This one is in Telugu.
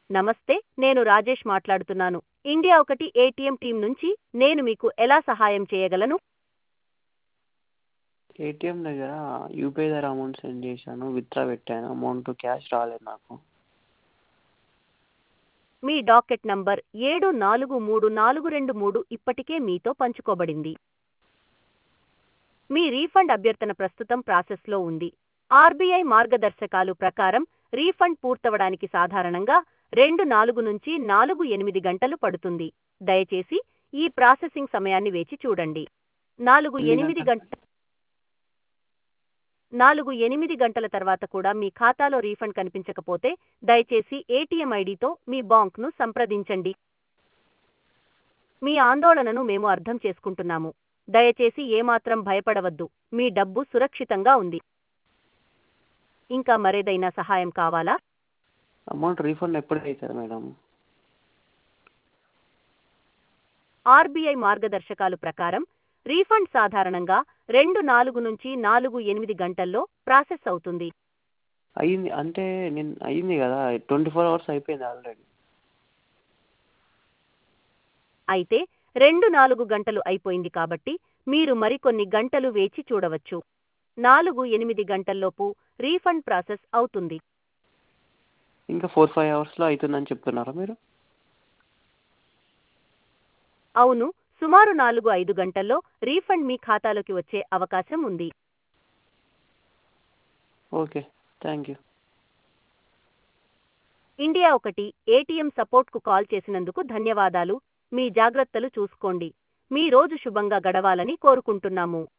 నమస్తే నేను రాజేష్ మాట్లాడుతున్నాను ఇండియా ఒకటి ఏటీఎం టీం నుంచి నేను మీకు ఎలా సహాయం చేయగలను ఏటీఎం దగ్గర యూపీఐ ద్వారా అమౌంట్ సెండ్ చేశాను విత్డ్రా పెట్టాను అమౌంట్ క్యాష్ రాలేదు నాకు మీ డాకెట్ నంబర్ ఏడు నాలుగు మూడు నాలుగు రెండు మూడు ఇప్పటికే మీతో పంచుకోబడింది మీ రీఫండ్ అభ్యర్థన ప్రస్తుతం ప్రాసెస్లో ఉంది ఆర్బీఐ మార్గదర్శకాలు ప్రకారం రీఫండ్ పూర్తవడానికి సాధారణంగా రెండు నాలుగు నుంచి నాలుగు ఎనిమిది గంటలు పడుతుంది దయచేసి ఈ ప్రాసెసింగ్ సమయాన్ని వేచి చూడండి నాలుగు ఎన్ని ఎనిమిది గంటలు? గంట నాలుగు ఎనిమిది గంటల తర్వాత కూడా మీ ఖాతాలో రీఫండ్ కనిపించకపోతే దయచేసి ఏటీఎం ఐడితో మీ బాంక్ను సంప్రదించండి మీ ఆందోళనను మేము అర్థం చేసుకుంటున్నాము దయచేసి ఏమాత్రం భయపడవద్దు మీ డబ్బు సురక్షితంగా ఉంది ఇంకా మరేదైనా సహాయం కావాలా అమౌంట్ రీఫండ్ ఎప్పుడు అవుతుంది మేడం ఆర్బీఐ మార్గదర్శకాలు ప్రకారం రీఫండ్ సాధారణంగా రెండు నాలుగు నుంచి నాలుగు ఎనిమిది గంటల్లో ప్రాసెస్ అవుతుంది అయ్యింది అంటే నేను అయ్యింది కదా ట్వంటీ ఫోర్ అవర్స్ అయిపోయింది ఆల్రెడీ అయితే రెండు నాలుగు గంటలు అయిపోయింది కాబట్టి మీరు మరికొన్ని గంటలు వేచి చూడవచ్చు నాలుగు ఎనిమిది గంటల్లోపు రీఫండ్ ప్రాసెస్ అవుతుంది ఇంకా ఫోర్ ఫైవ్ అవర్స్లో అవుతుందని చెప్తున్నారా మీరు అవును సుమారు నాలుగు ఐదు గంటల్లో రీఫండ్ మీ ఖాతాలోకి వచ్చే అవకాశం ఉంది ఓకే థ్యాంక్ యూ ఇండియా ఒకటి ఏటీఎం సపోర్ట్కు కాల్ చేసినందుకు ధన్యవాదాలు మీ జాగ్రత్తలు చూసుకోండి మీ రోజు శుభంగా గడవాలని కోరుకుంటున్నాము